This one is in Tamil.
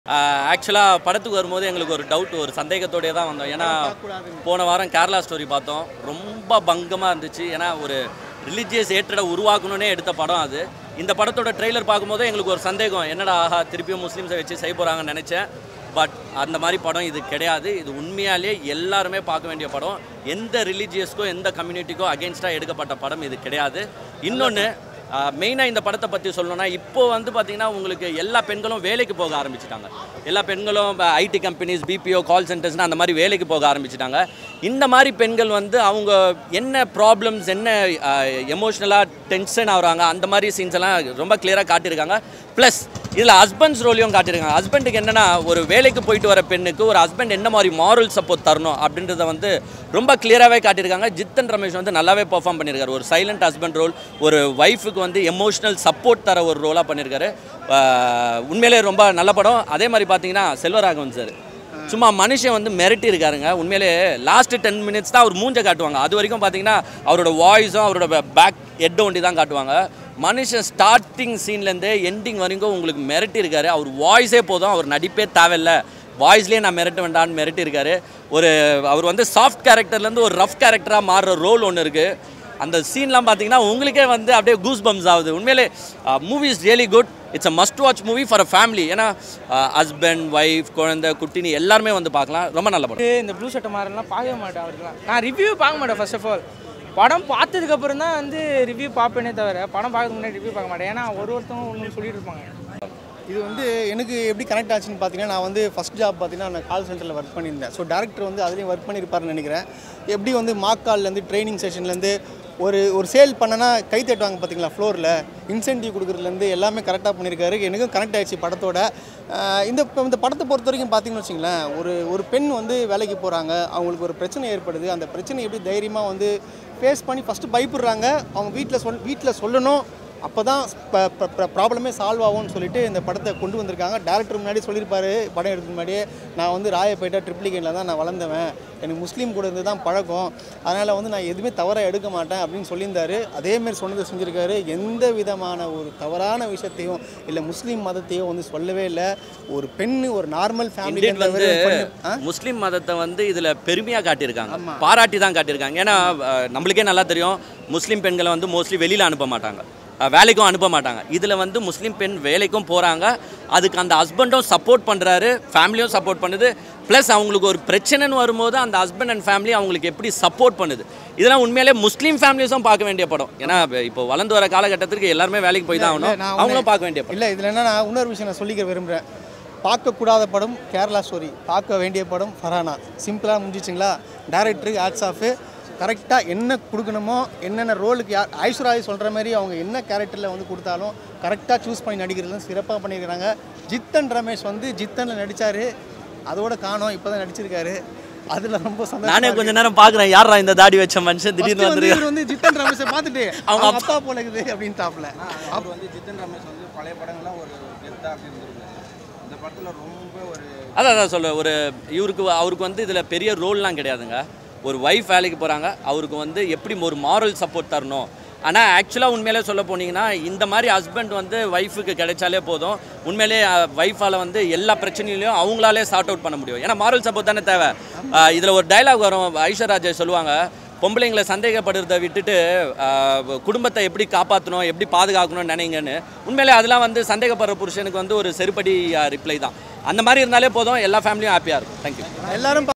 ஆக்சுவலாக படத்துக்கு வரும்போது எங்களுக்கு ஒரு டவுட் ஒரு சந்தேகத்தோடயே தான் வந்தோம் ஏன்னா போன வாரம் கேரளா ஸ்டோரி பார்த்தோம் ரொம்ப பங்கமாக இருந்துச்சு ஏன்னா ஒரு ரிலீஜியஸ் ஏற்றடை உருவாக்கணுன்னே எடுத்த படம் அது இந்த படத்தோட ட்ரெய்லர் பார்க்கும்போது எங்களுக்கு ஒரு சந்தேகம் என்னடா ஆஹா திருப்பியும் முஸ்லீம்ஸை வச்சு செய்ய போகிறாங்கன்னு நினச்சேன் பட் அந்த மாதிரி படம் இது கிடையாது இது உண்மையாலே எல்லாருமே பார்க்க வேண்டிய படம் எந்த ரிலீஜியஸ்க்கோ எந்த கம்யூனிட்டிக்கோ அகேன்ஸ்டாக எடுக்கப்பட்ட படம் இது கிடையாது இன்னொன்று மெயினாக இந்த படத்தை பற்றி சொல்லணும்னா இப்போ வந்து பார்த்தீங்கன்னா உங்களுக்கு எல்லா பெண்களும் வேலைக்கு போக ஆரம்பிச்சிட்டாங்க எல்லா பெண்களும் ஐடி கம்பெனிஸ் பிபிஓ கால் சென்டர்ஸ்னு அந்த மாதிரி வேலைக்கு போக ஆரம்பிச்சிட்டாங்க இந்த மாதிரி பெண்கள் வந்து அவங்க என்ன ப்ராப்ளம்ஸ் என்ன எமோஷ்னலாக டென்ஷன் ஆகுறாங்க அந்த மாதிரி சீன்ஸ் எல்லாம் ரொம்ப கிளியராக காட்டியிருக்காங்க ப்ளஸ் இதில் ஹஸ்பண்ட்ஸ் ரோலையும் காட்டியிருக்காங்க ஹஸ்பண்டுக்கு என்னென்னா ஒரு வேலைக்கு போயிட்டு வர பெண்ணுக்கு ஒரு ஹஸ்பண்ட் என்ன மாதிரி மாரல் சப்போர்ட் தரணும் அப்படின்றத வந்து ரொம்ப கிளியராகவே காட்டியிருக்காங்க ஜித்தன் ரமேஷ் வந்து நல்லாவே பெர்ஃபார்ம் பண்ணியிருக்காரு ஒரு சைலண்ட் ஹஸ்பண்ட் ரோல் ஒரு ஒய்ஃபுக்கு வந்து எமோஷ்னல் சப்போர்ட் தர ஒரு ரோலாக பண்ணியிருக்காரு ஆஹ் உண்மையிலே ரொம்ப நல்ல படம் அதே மாதிரி பார்த்தீங்கன்னா செல்வராகவன் சார் சும்மா மனுஷன் வந்து மிரட்டி இருக்காருங்க உண்மையிலே லாஸ்ட் டென் மினிட்ஸ் தான் அவர் மூஞ்ச காட்டுவாங்க அது வரைக்கும் பார்த்தீங்கன்னா அவரோட வாய்ஸும் அவரோட பேக் ஹெட் ஒண்டி தான் காட்டுவாங்க மனுஷன் ஸ்டார்டிங் சீன்லேருந்தே எண்டிங் வரைக்கும் உங்களுக்கு மிரட்டி இருக்காரு அவர் வாய்ஸே போதும் அவர் நடிப்பே தேவையில்ல வாய்ஸ்லேயே நான் மிரட்ட வேண்டான்னு மிரட்டி இருக்காரு ஒரு அவர் வந்து சாஃப்ட் கேரக்டர்லேருந்து ஒரு ரஃப் கேரக்டராக மாறுற ரோல் ஒன்று இருக்குது அந்த சீன்லாம் பார்த்தீங்கன்னா உங்களுக்கே வந்து அப்படியே கூஸ் பம்ஸ் ஆகுது உண்மையிலே movie is really good it's a must watch movie for a family ஏன்னா ஹஸ்பண்ட் ஒய்ஃப் குழந்தை குட்டினி எல்லாருமே வந்து பார்க்கலாம் ரொம்ப நல்ல படம் இந்த ப்ளூ ஷர்ட் மாதிரிலாம் பார்க்கவே மாட்டேன் அவருக்குலாம் நான் ரிவ்யூ பார்க்க மாட்டேன் ஃபர்ஸ்ட் ஆஃப் ஆல் படம் பார்த்ததுக்கப்புறம் தான் வந்து ரிவ்யூ பார்ப்பேனே தவிர படம் பார்க்கறதுக்கு முன்னாடி ரிவ்யூ பார்க்க மாட்டேன் ஏன்னா ஒரு ஒருத்தவங்க ஒன்று சொல்லிட்டு இருப்பாங்க இது வந்து எனக்கு எப்படி கனெக்ட் ஆச்சுன்னு பார்த்தீங்கன்னா நான் வந்து ஃபஸ்ட் ஜாப் பார்த்தீங்கன்னா நான் கால் சென்டரில் ஒர்க் பண்ணியிருந்தேன் ஸோ டேரக்டர் வந்து அதுலேயும் ஒர்க் பண்ணியிருப்பாருன்னு நினைக்கிறேன் எப்படி வந்து மாக் கால்லேருந்து ட்ரைனிங் செஷன்லேருந்து ஒரு ஒரு சேல் பண்ணனா கை தட்டுவாங்க பார்த்தீங்களா ஃப்ளோரில் இன்சென்டிவ் கொடுக்குறதுலேருந்து எல்லாமே கரெக்டாக பண்ணியிருக்காரு எனக்கும் கனெக்ட் ஆயிடுச்சு படத்தோட ஆஹ் இந்த இப்ப இந்த படத்தை பொறுத்த வரைக்கும் பார்த்தீங்கன்னு வச்சுங்களேன் ஒரு ஒரு பெண் வந்து வேலைக்கு போகிறாங்க அவங்களுக்கு ஒரு பிரச்சனை ஏற்படுது அந்த பிரச்சனை எப்படி தைரியமாக வந்து ஃபேஸ் பண்ணி ஃபஸ்ட்டு பயப்படுறாங்க அவங்க வீட்டில் சொல் வீட்டில் சொல்லணும் அப்போ தான் ப்ராப்ளமே சால்வ் ஆகும்னு சொல்லிட்டு இந்த படத்தை கொண்டு வந்திருக்காங்க டேரக்டர் முன்னாடி சொல்லியிருப்பாரு படம் எடுக்க முன்னாடியே நான் வந்து ராயப்பேட்டை ட்ரிப்ளிகேனில் தான் நான் வளர்ந்தவன் எனக்கு முஸ்லீம் கூட இருந்து தான் பழக்கம் அதனால் வந்து நான் எதுவுமே தவறாக எடுக்க மாட்டேன் அப்படின்னு சொல்லியிருந்தாரு அதேமாரி சொன்னதை செஞ்சுருக்காரு எந்த விதமான ஒரு தவறான விஷயத்தையும் இல்லை முஸ்லீம் மதத்தையும் வந்து சொல்லவே இல்லை ஒரு பெண் ஒரு நார்மல் இந்தியன் வந்து ஃபேமிலி முஸ்லீம் மதத்தை வந்து இதில் பெருமையாக காட்டியிருக்காங்க பாராட்டி தான் காட்டியிருக்காங்க ஏன்னா அஹ், நம்மளுக்கே நல்லா தெரியும் முஸ்லீம் பெண்களை வந்து மோஸ்ட்லி வெளியில் அனுப்ப மாட்டாங்க அஹ், வேலைக்கும் அனுப்ப மாட்டாங்க இதில் வந்து முஸ்லீம் பெண் வேலைக்கும் போகிறாங்க அதுக்கு அந்த ஹஸ்பண்டும் சப்போர்ட் பண்ணுறாரு ஃபேமிலியும் சப்போர்ட் பண்ணுது ப்ளஸ் அவங்களுக்கு ஒரு பிரச்சனைன்னு வரும்போது அந்த ஹஸ்பண்ட் அண்ட் ஃபேமிலி அவங்களுக்கு எப்படி சப்போர்ட் பண்ணுது இதெல்லாம் உண்மையிலே முஸ்லீம் ஃபேமிலிஸும் பார்க்க வேண்டிய படம் ஏன்னா இப்போ வளர்ந்து வர காலகட்டத்திற்கு எல்லாருமே வேலைக்கு போய் தான் ஆகணும் அவங்களும் பார்க்க வேண்டிய படம் இல்லை இதில் என்ன நான் இன்னொரு விஷயம் நான் சொல்லிக்க விரும்புகிறேன் பார்க்கக்கூடாத படம் கேரளா ஸ்டோரி பார்க்க வேண்டிய படம் ஃபரானா சிம்பிளாக முடிஞ்சிச்சுங்களா டேரக்டருக்கு ஆட்ஸ் ஆஃபு கரெக்டாக என்ன கொடுக்கணுமோ என்னென்ன ரோலுக்கு யார் ஐஸ்வராய் சொல்கிற மாதிரி அவங்க என்ன கேரக்டரில் வந்து கொடுத்தாலும் கரெக்டாக சூஸ் பண்ணி நடிக்கிறதும் சிறப்பாக பண்ணியிருக்கிறாங்க ஜித்தன் ரமேஷ் வந்து ஜித்தனில் நடித்தார் அதோட காணோம் இப்போ தான் நடிச்சிருக்காரு அதில் ரொம்ப சந்தோஷம் நானே கொஞ்ச நேரம் பார்க்குறேன் யாரா இந்த தாடி வச்ச மனுஷன் திடீர்னு வந்து வந்துருக்கு இவர் வந்து ஜித்தன் ரமேஷை பார்த்துட்டு அவங்க அவங்க அப்பா போல இருக்குது அப்படின்னு தாப்புல அவர் வந்து ஜித்தன் ரமேஷ் வந்து பழைய படங்கள்லாம் ஒரு கெத்தாக அப்படி இருந்திருக்காரு இந்த படத்தில் ரொம்ப ஒரு அதான் அதான் சொல்ல ஒரு இவருக்கு அவருக்கு வந்து இதில் பெரிய ரோல்லாம் கிடையாதுங்க ஒரு ஒய்ஃப் வேலைக்கு போகிறாங்க அவருக்கு வந்து எப்படி ஒரு மாரல் சப்போர்ட் தரணும் ஆனால் ஆக்சுவலாக உண்மையிலே சொல்ல போனீங்கன்னா இந்த மாதிரி ஹஸ்பண்ட் வந்து ஒய்ஃபுக்கு கிடைச்சாலே போதும் உண்மையிலே ஒய்ஃபால் வந்து எல்லா பிரச்சனையிலையும் அவங்களாலே சார்ட் அவுட் பண்ண முடியும் ஏன்னா மாரல் சப்போர்ட் தானே தேவை இதில் ஒரு டைலாக் வரும் ஐஸ்வர்ராஜை சொல்லுவாங்க பொம்பளைங்களை சந்தேகப்படுறத விட்டுட்டு ஆஹ், குடும்பத்தை எப்படி காப்பாற்றணும் எப்படி பாதுகாக்கணும்னு நினைங்கன்னு உண்மையிலே அதெல்லாம் வந்து சந்தேகப்படுற புருஷனுக்கு வந்து ஒரு செருப்படி ரிப்ளை தான் அந்த மாதிரி இருந்தாலே போதும் எல்லா ஃபேமிலியும் ஹாப்பியாக இருக்கும் தேங்க்யூ எல்லாரும்